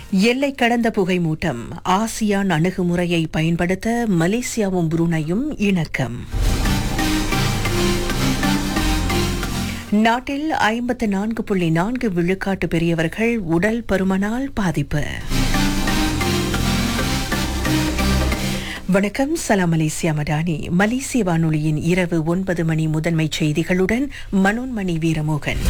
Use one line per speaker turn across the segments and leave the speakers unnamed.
எல்லை கடந்த புகைமூட்டம் ஆசியான் அணுகுமுறையை பயன்படுத்த மலேசியாவும் புருனையும் இணக்கம் நாட்டில் ஐம்பத்து நான்கு புள்ளி நான்கு விழுக்காட்டு பெரியவர்கள் உடல் பருமனால் பாதிப்பு வணக்கம் சலாம் மலேசியா மடானி மலேசிய வானொலியின் இரவு ஒன்பது மணி முதன்மை செய்திகளுடன் மனோன்மணி வீரமோகன்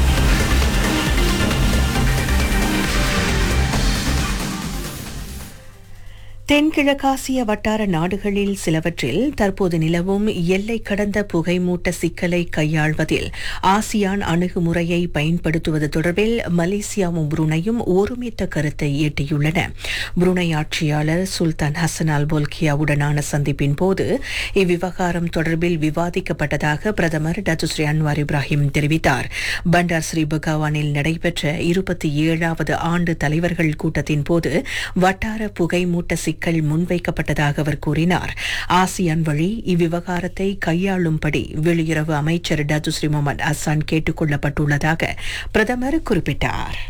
தென்கிழக்காசிய வட்டார நாடுகளில் சிலவற்றில் தற்போது நிலவும் எல்லை கடந்த புகைமூட்ட சிக்கலை கையாள்வதில் ஆசியான் அணுகுமுறையை பயன்படுத்துவது தொடர்பில் மலேசியாவும் புருனையும் ஒருமித்த கருத்தை எட்டியுள்ளன புருனை ஆட்சியாளர் சுல்தான் ஹசன் அல் போல்கியாவுடனான சந்திப்பின் போது இவ்விவகாரம் தொடர்பில் விவாதிக்கப்பட்டதாக பிரதமர் டத்துஸ்ரீ அன்வார் இப்ராஹிம் தெரிவித்தார் பண்டார் ஸ்ரீ பகவானில் நடைபெற்ற இருபத்தி ஏழாவது ஆண்டு தலைவர்கள் கூட்டத்தின் போது வட்டார புகைமூட்ட சிக்கல் முன்வைக்கப்பட்டதாக அவர் கூறினார் ஆசியான் வழி இவ்விவகாரத்தை கையாளும்படி வெளியுறவு அமைச்சர் டத்துஸ்ரீ முகமது அசான் கேட்டுக் கொள்ளப்பட்டுள்ளதாக பிரதமர் குறிப்பிட்டார்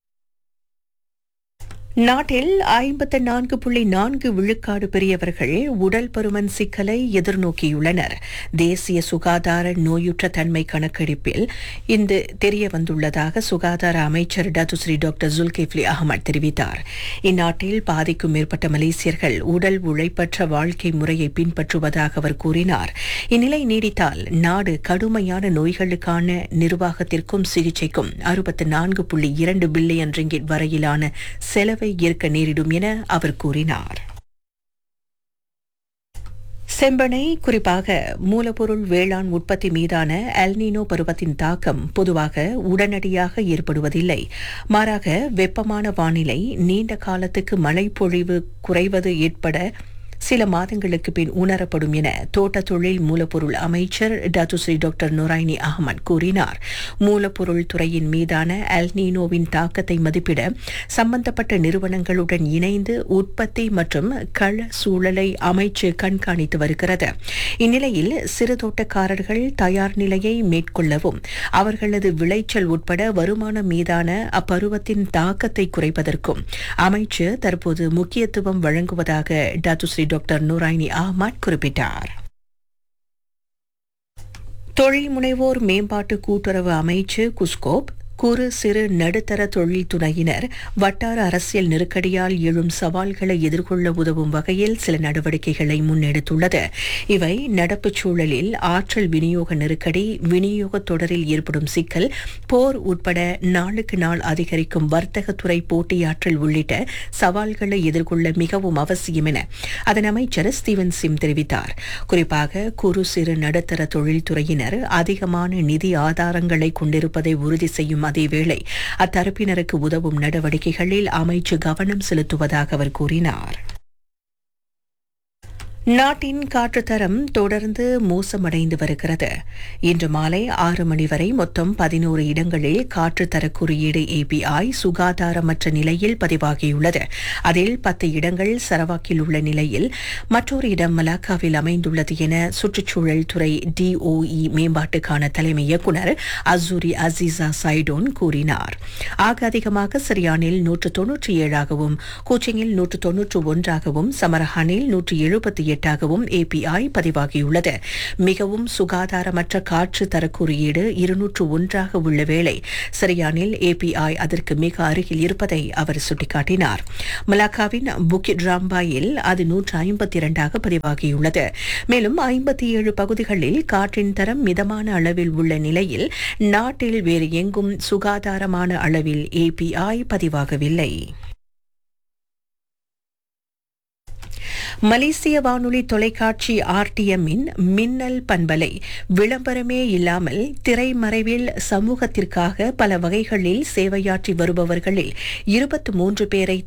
நாட்டில் ஐம்பத்து நான்கு புள்ளி நான்கு விழுக்காடு பெரியவர்கள் உடல் பருமன் சிக்கலை எதிர்நோக்கியுள்ளனர் தேசிய சுகாதார நோயுற்ற தன்மை கணக்கெடுப்பில் இந்த தெரிய வந்துள்ளதாக சுகாதார அமைச்சர் டத்துஸ்ரீ டாக்டர் ஜுல்கிஃப்லி அகமது தெரிவித்தார் இந்நாட்டில் பாதிக்கும் மேற்பட்ட மலேசியர்கள் உடல் உழைப்பற்ற வாழ்க்கை முறையை பின்பற்றுவதாக அவர் கூறினார் இந்நிலை நீடித்தால் நாடு கடுமையான நோய்களுக்கான நிர்வாகத்திற்கும் சிகிச்சைக்கும் அறுபத்து நான்கு புள்ளி இரண்டு பில்லியன் ரிங்கிட் வரையிலான செலவு செலவை ஏற்க நேரிடும் என அவர் கூறினார் செம்பனை குறிப்பாக மூலப்பொருள் வேளாண் உற்பத்தி மீதான எல்னினோ பருவத்தின் தாக்கம் பொதுவாக உடனடியாக ஏற்படுவதில்லை மாறாக வெப்பமான வானிலை நீண்ட காலத்துக்கு மழை பொழிவு குறைவது ஏற்பட சில மாதங்களுக்கு பின் உணரப்படும் என தோட்ட தொழில் மூலப்பொருள் அமைச்சர் டத்துஸ்ரீ டாக்டர் நொராயினி அகமது கூறினார் மூலப்பொருள் துறையின் மீதான அல்னீனோவின் தாக்கத்தை மதிப்பிட சம்பந்தப்பட்ட நிறுவனங்களுடன் இணைந்து உற்பத்தி மற்றும் கள சூழலை அமைச்சு கண்காணித்து வருகிறது இந்நிலையில் சிறு தோட்டக்காரர்கள் தயார் நிலையை மேற்கொள்ளவும் அவர்களது விளைச்சல் உட்பட வருமானம் மீதான அப்பருவத்தின் தாக்கத்தை குறைப்பதற்கும் அமைச்சு தற்போது முக்கியத்துவம் வழங்குவதாக டத்துஸ்ரீ டாக்டர் நூராயினி அஹ்மத் குறிப்பிட்டார் தொழில் முனைவோர் மேம்பாட்டு கூட்டுறவு அமைச்சு குஸ்கோப் குறு சிறு நடுத்தர தொழில் துறையினர் வட்டார அரசியல் நெருக்கடியால் எழும் சவால்களை எதிர்கொள்ள உதவும் வகையில் சில நடவடிக்கைகளை முன்னெடுத்துள்ளது இவை நடப்பு சூழலில் ஆற்றல் விநியோக நெருக்கடி விநியோக தொடரில் ஏற்படும் சிக்கல் போர் உட்பட நாளுக்கு நாள் அதிகரிக்கும் வர்த்தகத்துறை போட்டியாற்றல் உள்ளிட்ட சவால்களை எதிர்கொள்ள மிகவும் அவசியம் என அதன் அமைச்சர் ஸ்டீவன் சிம் தெரிவித்தார் குறிப்பாக குறு சிறு நடுத்தர தொழில்துறையினர் அதிகமான நிதி ஆதாரங்களை கொண்டிருப்பதை உறுதி செய்யும் அதேவேளை அத்தரப்பினருக்கு உதவும் நடவடிக்கைகளில் அமைச்சு கவனம் செலுத்துவதாக அவர் கூறினார் நாட்டின் காற்றுத்தரம் தொடர்ந்து மோசமடைந்து வருகிறது இன்று மாலை ஆறு மணி வரை மொத்தம் பதினோரு இடங்களில் காற்றுத்தர குறியீடு ஏபிஐ சுகாதாரமற்ற நிலையில் பதிவாகியுள்ளது அதில் பத்து இடங்கள் சரவாக்கில் உள்ள நிலையில் மற்றொரு இடம் மலாக்காவில் அமைந்துள்ளது என சுற்றுச்சூழல் துறை டிஓஇ மேம்பாட்டுக்கான தலைமை இயக்குநர் அசூரி அசீசா சைடோன் கூறினார் ஆக அதிகமாக சிரியானில் நூற்று தொன்னூற்றி ஏழாகவும் கோச்சிங்கில் நூற்று தொன்னூற்று ஒன்றாகவும் சமரஹானில் நூற்று எழுபத்தி எட்டாகவும் ஏபிஐ பதிவாகியுள்ளது மிகவும் சுகாதாரமற்ற காற்று தர குறியீடு இருநூற்று ஒன்றாக உள்ள வேளை சரியானில் ஏபிஐ அதற்கு மிக அருகில் இருப்பதை அவர் சுட்டிக்காட்டினார் மலாக்காவின் புக்கிட் ராம்பாயில் அது நூற்று ஐம்பத்தி இரண்டாக பதிவாகியுள்ளது மேலும் ஐம்பத்தி ஏழு பகுதிகளில் காற்றின் தரம் மிதமான அளவில் உள்ள நிலையில் நாட்டில் வேறு எங்கும் சுகாதாரமான அளவில் ஏபிஐ பதிவாகவில்லை மலேசிய வானொலி தொலைக்காட்சி ஆர்டிஎம்மின் மின்னல் பண்பலை விளம்பரமே இல்லாமல் திரைமறைவில் சமூகத்திற்காக பல வகைகளில் சேவையாற்றி வருபவர்களில் இருபத்தி மூன்று பேரை